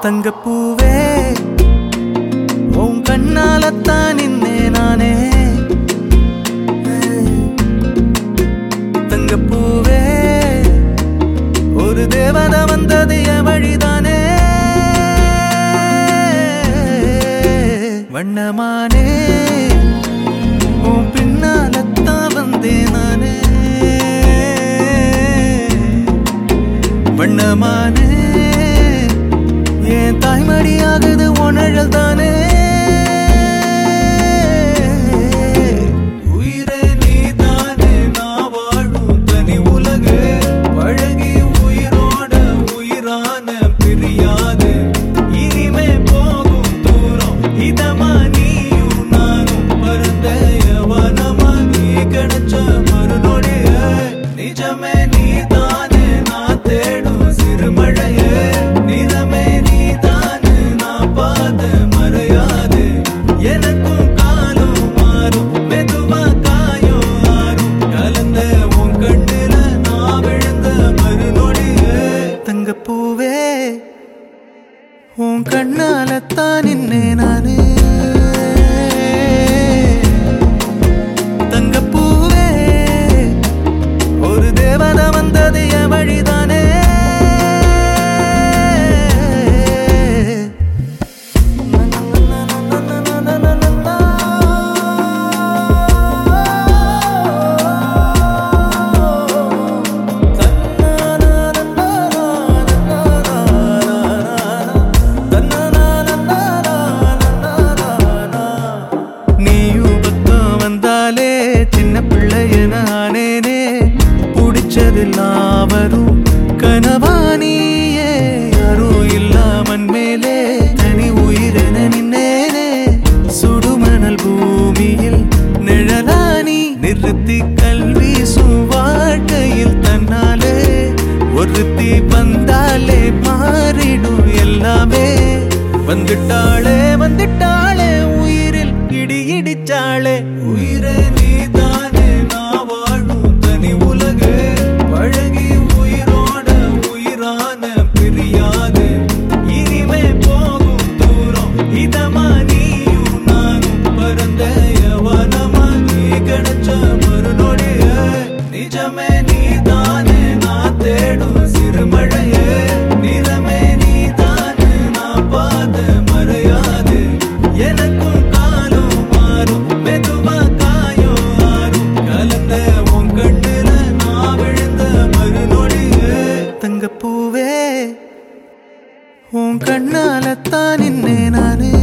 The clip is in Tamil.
தங்கப்பூவே உன் கண்ணாலத்தான் நின்னே நானே தங்கப்பூவே ஒரு தேவதை வந்தது என் வழிதானே வண்ணமானே உன் பின்னாலத்தான் வந்தேன் நானே வண்ணமானே என் தாய்மடியாகுது உணழல் தானே உயிரே நீதானே நான் வாழும் தனி உலகு பழகி உயிரோட உயிரான பிரியாது இனிமே போகும் தூரம் இதமா நீயும் நானும் பரந்த யவனமா நீ கிடைச்ச மறுநொடிய நிஜமே நீதானே நான் தேடும் சிறுமழையே நிறமே நீதானே நான் பாத மறையாது எனக்கும் காலம் மாறும் மெதுவா காயம் ஆறும் கலந்த உன் கண்ணுல நான் விழுந்த மறுநொடியே தங்கப்பூவே உன் கண்ணாலத்தான் நின்னே நானே தங்கப்பூவே ஒரு தேவதை வந்தது என் வழிதானே நீயும் பக்கம் வந்தாலே சின்ன பிள்ளைய நானேனே பிடிச்சதெல்லாம் வரும் கனவா நீயே யாரும் இல்லாமன் மேலே தனி உயிரென நின்னேனே சுடுமணல் பூமியில் நிழலானி நிறுத்தி கல்வி வாழ்க்கையில் தன்னாலே ஒருத்தி வந்தாலே மாறிடும் எல்லாமே வந்துட்டாளே வந்துட்டாளே உயிரில் இடி இடிச்சாளே உயிரே நீதானே நான் வாழும் தனி உலகு பழகி உயிரோட உயிரான பிரியாது இனிமே போகும் தூரம் இதமா நீயும் நானும் பரந்த யவனமா நீ கிடைச்ச மறுநொடிய நிஜமே நீதானே நான் தேடும் சிறுமழையே நிறமே நீதானே நான் பாத மறையாது எனக்கும் காலம் மாறும் மெதுவா காயம் ஆறும் கலந்த உன் கண்ணுல நான் விழுந்த மறுநொடியே தங்கப்பூவே உன் கண்ணாலத்தான் நின்னே நானே